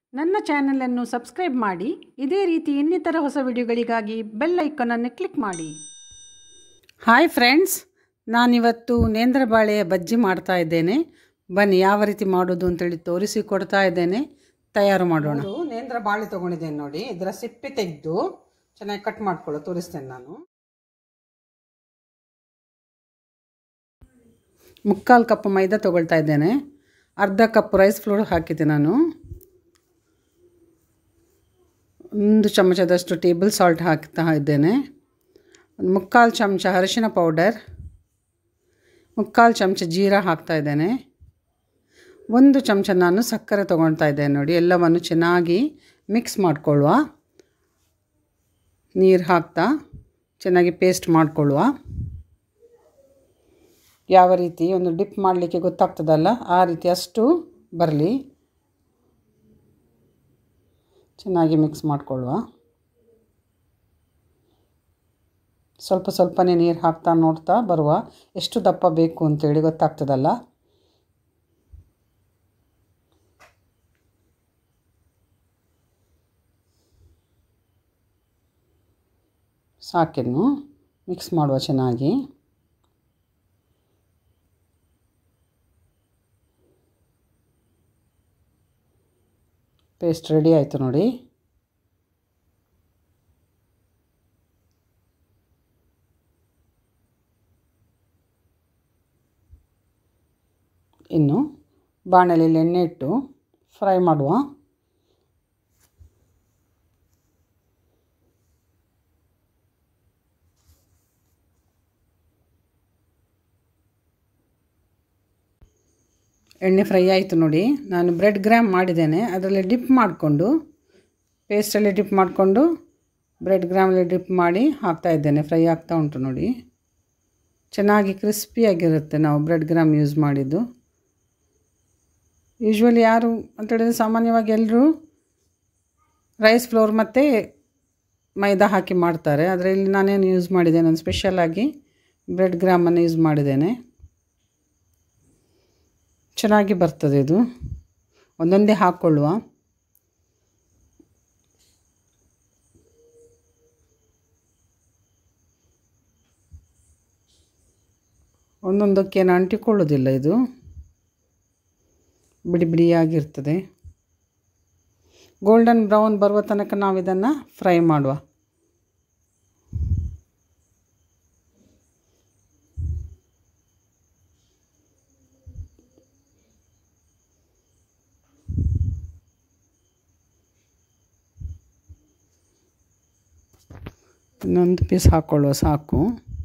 ನನ್ನ ಚಾನಲನ್ನು ಸಬ್ಸ್ಕ್ರೈಬ್ ಮಾಡಿ ಇದೇ ರೀತಿ ಇನ್ನಿತರ ಹೊಸ ವಿಡಿಯೋಗಳಿಗಾಗಿ ಬೆಲ್ ಐಕಾನನ್ನು ಕ್ಲಿಕ್ ಮಾಡಿ ಹಾಯ್ ಫ್ರೆಂಡ್ಸ್ ನಾನಿವತ್ತು ನೇಂದ್ರ ಬಾಳೆಯ ಬಜ್ಜಿ ಮಾಡ್ತಾ ಇದ್ದೇನೆ ಬನ್ನಿ ಯಾವ ರೀತಿ ಮಾಡೋದು ಅಂತೇಳಿ ತೋರಿಸಿ ಕೊಡ್ತಾ ಇದ್ದೇನೆ ತಯಾರು ಮಾಡೋಣ ನೇಂದ್ರ ಬಾಳೆ ತೊಗೊಂಡಿದ್ದೇನೆ ನೋಡಿ ಇದರ ಸಿಪ್ಪೆ ತೆಗೆದು ಚೆನ್ನಾಗಿ ಕಟ್ ಮಾಡ್ಕೊಳ್ಳೋ ತೋರಿಸ್ತೇನೆ ನಾನು ಮುಕ್ಕಾಲು ಕಪ್ ಮೈದಾ ತೊಗೊಳ್ತಾ ಇದ್ದೇನೆ ಅರ್ಧ ಕಪ್ ರೈಸ್ ಫ್ಲೋರ್ ಹಾಕಿದ್ದೆ ನಾನು ಒಂದು ಚಮಚದಷ್ಟು ಟೇಬಲ್ ಸಾಲ್ಟ್ ಹಾಕ್ತಾ ಇದ್ದೇನೆ ಒಂದು ಮುಕ್ಕಾಲು ಚಮಚ ಅರಿಶಿನ ಪೌಡರ್ ಮುಕ್ಕಾಲು ಚಮಚ ಜೀರಾ ಹಾಕ್ತಾ ಇದ್ದೇನೆ ಒಂದು ಚಮಚ ನಾನು ಸಕ್ಕರೆ ತೊಗೊಳ್ತಾ ಇದ್ದೇನೆ ನೋಡಿ ಎಲ್ಲವನ್ನು ಚೆನ್ನಾಗಿ ಮಿಕ್ಸ್ ಮಾಡಿಕೊಳ್ಳುವ ನೀರು ಹಾಕ್ತಾ ಚೆನ್ನಾಗಿ ಪೇಸ್ಟ್ ಮಾಡಿಕೊಳ್ಳುವ ಯಾವ ರೀತಿ ಒಂದು ಡಿಪ್ ಮಾಡಲಿಕ್ಕೆ ಗೊತ್ತಾಗ್ತದಲ್ಲ ಆ ರೀತಿ ಅಷ್ಟು ಬರಲಿ ಚೆನ್ನಾಗಿ ಮಿಕ್ಸ್ ಮಾಡಿಕೊಳ್ಳುವ ಸ್ವಲ್ಪ ಸ್ವಲ್ಪನೇ ನೀರು ಹಾಕ್ತಾ ನೋಡ್ತಾ ಬರುವ ಎಷ್ಟು ದಪ್ಪ ಬೇಕು ಅಂತೇಳಿ ಗೊತ್ತಾಗ್ತದಲ್ಲ ಸಾಕಿನ್ನು ಮಿಕ್ಸ್ ಮಾಡುವ ಚೆನ್ನಾಗಿ ಪೇಸ್ಟ್ ರೆಡಿ ಆಯಿತು ನೋಡಿ ಇನ್ನು ಬಾಣಲೆಯಲ್ಲಿ ಎಣ್ಣೆ ಇಟ್ಟು ಫ್ರೈ ಮಾಡುವ ಎಣ್ಣೆ ಫ್ರೈ ಆಯಿತು ನೋಡಿ ನಾನು ಬ್ರೆಡ್ ಗ್ರಾಮ್ ಮಾಡಿದ್ದೇನೆ ಅದರಲ್ಲಿ ಡಿಪ್ ಮಾಡಿಕೊಂಡು ಪೇಸ್ಟಲ್ಲಿ ಡಿಪ್ ಮಾಡಿಕೊಂಡು ಬ್ರೆಡ್ ಗ್ರಾಮಲ್ಲಿ ಡಿಪ್ ಮಾಡಿ ಹಾಕ್ತಾ ಇದ್ದೇನೆ ಫ್ರೈ ಆಗ್ತಾ ಉಂಟು ನೋಡಿ ಚೆನ್ನಾಗಿ ಕ್ರಿಸ್ಪಿಯಾಗಿರುತ್ತೆ ನಾವು ಬ್ರೆಡ್ ಗ್ರಾಮ್ ಯೂಸ್ ಮಾಡಿದ್ದು ಯೂಶ್ವಲಿ ಯಾರು ಅಂತೇಳಿದರೆ ಸಾಮಾನ್ಯವಾಗಿ ಎಲ್ಲರೂ ರೈಸ್ ಫ್ಲೋರ್ ಮತ್ತು ಮೈದಾ ಹಾಕಿ ಮಾಡ್ತಾರೆ ಆದರೆ ಇಲ್ಲಿ ನಾನೇನು ಯೂಸ್ ಮಾಡಿದ್ದೇನೆ ನಾನು ಸ್ಪೆಷಲಾಗಿ ಬ್ರೆಡ್ ಗ್ರಾಮನ್ನು ಯೂಸ್ ಮಾಡಿದ್ದೇನೆ ಚೆನ್ನಾಗಿ ಬರ್ತದೆ ಇದು ಒಂದೊಂದೇ ಹಾಕ್ಕೊಳ್ಳುವ ಒಂದೊಂದಕ್ಕೇನು ಅಂಟಿಕೊಳ್ಳೋದಿಲ್ಲ ಇದು ಬಿಡಿ ಬಿಡಿಯಾಗಿರ್ತದೆ ಗೋಲ್ಡನ್ ಬ್ರೌನ್ ಬರುವ ತನಕ ನಾವು ಇದನ್ನು ಫ್ರೈ ಮಾಡುವ ಇನ್ನೊಂದು ಪೀಸ್ ಹಾಕ್ಕೊಳ್ಳುವ ಸಾಕು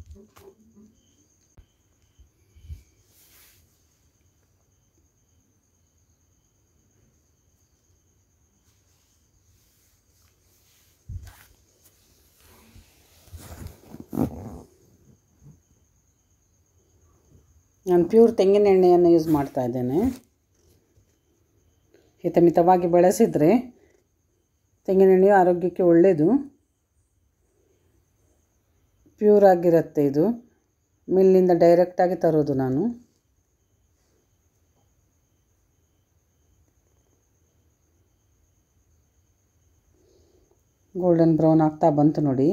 ನಾನು ಪ್ಯೂರ್ ತೆಂಗಿನ ಎಣ್ಣೆಯನ್ನು ಯೂಸ್ ಮಾಡ್ತಾ ಇದ್ದೇನೆ ಹಿತಮಿತವಾಗಿ ಬಳಸಿದರೆ ತೆಂಗಿನ ಎಣ್ಣೆಯು ಆರೋಗ್ಯಕ್ಕೆ ಒಳ್ಳೆಯದು ಪ್ಯೂರ್ ಆಗಿರುತ್ತೆ ಇದು ಮಿಲ್ಲಿಂದ ಡೈರೆಕ್ಟಾಗಿ ತರೋದು ನಾನು ಗೋಲ್ಡನ್ ಬ್ರೌನ್ ಆಗ್ತಾ ಬಂತು ನೋಡಿ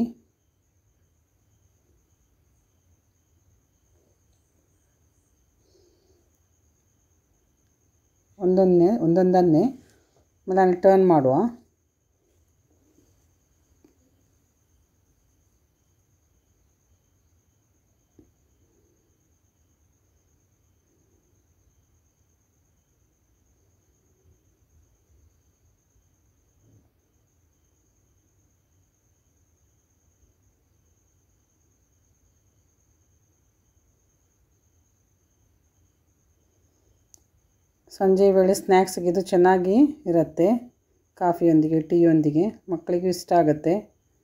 ಒಂದೊಂದೇ ಒಂದೊಂದನ್ನೇ ನಾನು ಟರ್ನ್ ಮಾಡುವ ಸಂಜೆ ವೇಳೆ ಸ್ನ್ಯಾಕ್ಸ್ಗೆ ಇದು ಚೆನ್ನಾಗಿ ಇರುತ್ತೆ ಕಾಫಿಯೊಂದಿಗೆ ಟೀಯೊಂದಿಗೆ ಮಕ್ಕಳಿಗೂ ಇಷ್ಟ ಆಗುತ್ತೆ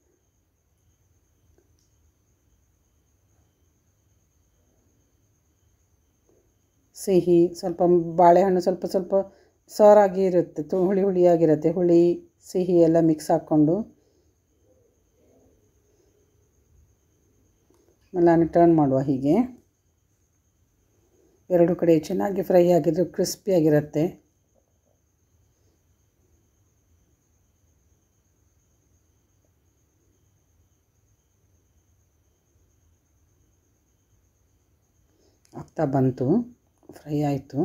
ಸಿಹಿ ಸ್ವಲ್ಪ ಬಾಳೆಹಣ್ಣು ಸ್ವಲ್ಪ ಸ್ವಲ್ಪ ಸಾರಾಗಿ ಇರುತ್ತೆ ತು ಹುಳಿ ಹುಳಿಯಾಗಿರುತ್ತೆ ಹುಳಿ ಸಿಹಿ ಎಲ್ಲ ಮಿಕ್ಸ್ ಹಾಕ್ಕೊಂಡು ನಾನು ಟರ್ನ್ ಮಾಡುವ ಹೀಗೆ ಎರಡು ಕಡೆ ಚೆನ್ನಾಗಿ ಫ್ರೈ ಆಗಿದ್ದು ಕ್ರಿಸ್ಪಿಯಾಗಿರುತ್ತೆ ಆಗ್ತಾ ಬಂತು ಫ್ರೈ ಆಯಿತು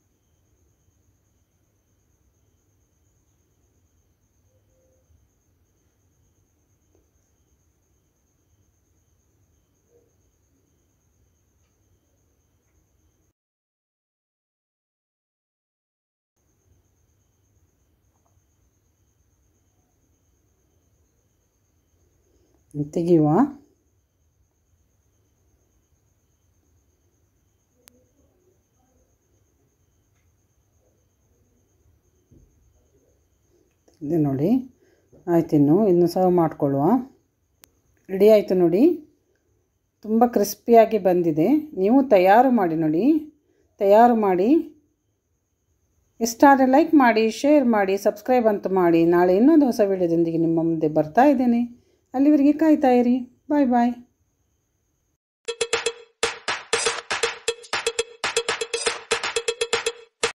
ತೆಗಿಯುವ ಇದೆ ನೋಡಿ ಆಯ್ತು ಇನ್ನು ಇನ್ನು ಸರ್ವ್ ಮಾಡ್ಕೊಳ್ಳುವ ರೆಡಿ ಆಯಿತು ನೋಡಿ ತುಂಬ ಕ್ರಿಸ್ಪಿಯಾಗಿ ಬಂದಿದೆ ನೀವು ತಯಾರು ಮಾಡಿ ನೋಡಿ ತಯಾರು ಮಾಡಿ ಇಷ್ಟ ಆದರೆ ಲೈಕ್ ಮಾಡಿ ಶೇರ್ ಮಾಡಿ ಸಬ್ಸ್ಕ್ರೈಬ್ ಅಂತ ಮಾಡಿ ನಾಳೆ ಇನ್ನೊಂದು ಹೊಸ ವೀಡಿಯೋದೊಂದಿಗೆ ನಿಮ್ಮ ಮುಂದೆ ಬರ್ತಾ ಇದ್ದೇನೆ ಅಲ್ಲಿವರೆಗೆ ಕಾಯ್ತಾ ಇರಿ ಬಾಯ್ ಬಾಯ್